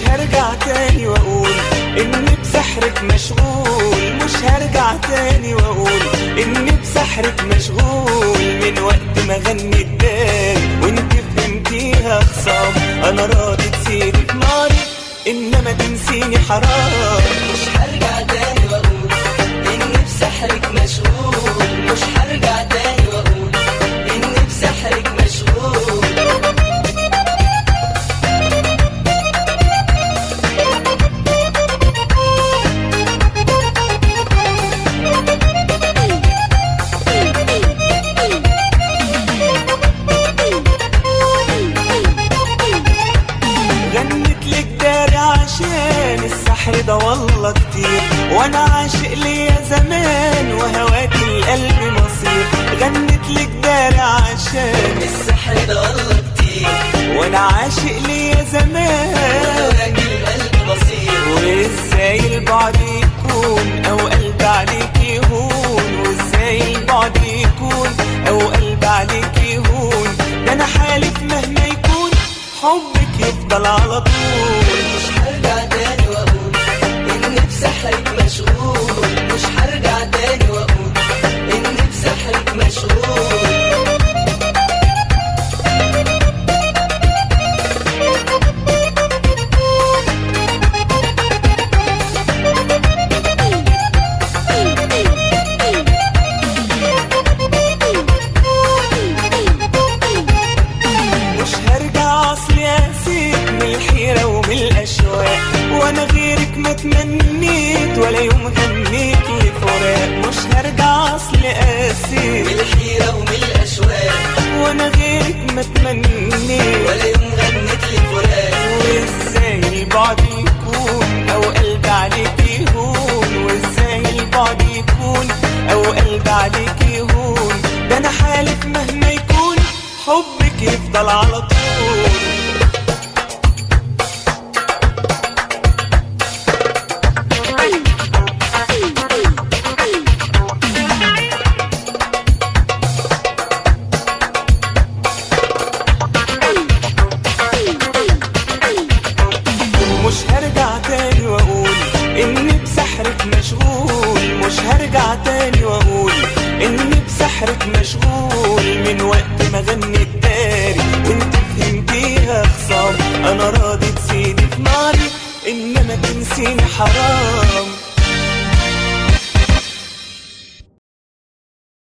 هرجع تاني واقول اني بسحرك مشغول مش هرجع تاني واقول اني بسحرك مشغول من وقت ما غنيت داري وانت فهمتيها خصام انا راضي تسيبي في ناري انما تنسيني حرام مش هرجع تاني واقول اني بسحرك مشغول مش هرجع تاني واقول اني بسحرك مشغول غنت لك داري عشان السحر ده والله كتير وانا عاشق ليا زمان وهواك القلب مصير غنت لك داري عشان السحر ده والله كتير وانا عاشق ليا زمان وراك القلب بصير وازاي البعد يكون او قلب عليك يهون وازاي البعد يكون او قلب عليك يهون ده انا حالف مهما يكون حبك يفضل على طول مش هرجع تاني واقول اني بسحرك مشغول مش هرجع تاني واقول اني بسحرك مشغول مش هرجع اصلي اسيب من الحيرة ومن الاشواق وانا غيرك ما تمنيت ولا يوم غنيت لفراق مش هرجع اصلي اسيب من الحيرة ومن الأشواق وانا غيرك ما تمنيت ولا يوم غنت لي فراق وازاي البعد يكون او قلب عليك يهون وازاي البعد يكون او قلب عليك يهون ده انا حالف مهما يكون حبك يفضل على طول مش هرجع تاني واقول اني بسحرك مشغول مش هرجع تاني واقول اني بسحرك مشغول من وقت ما غنيت داري وانت فهمتيها خصام انا راضي تسيبي في ناري انما تنسيني حرام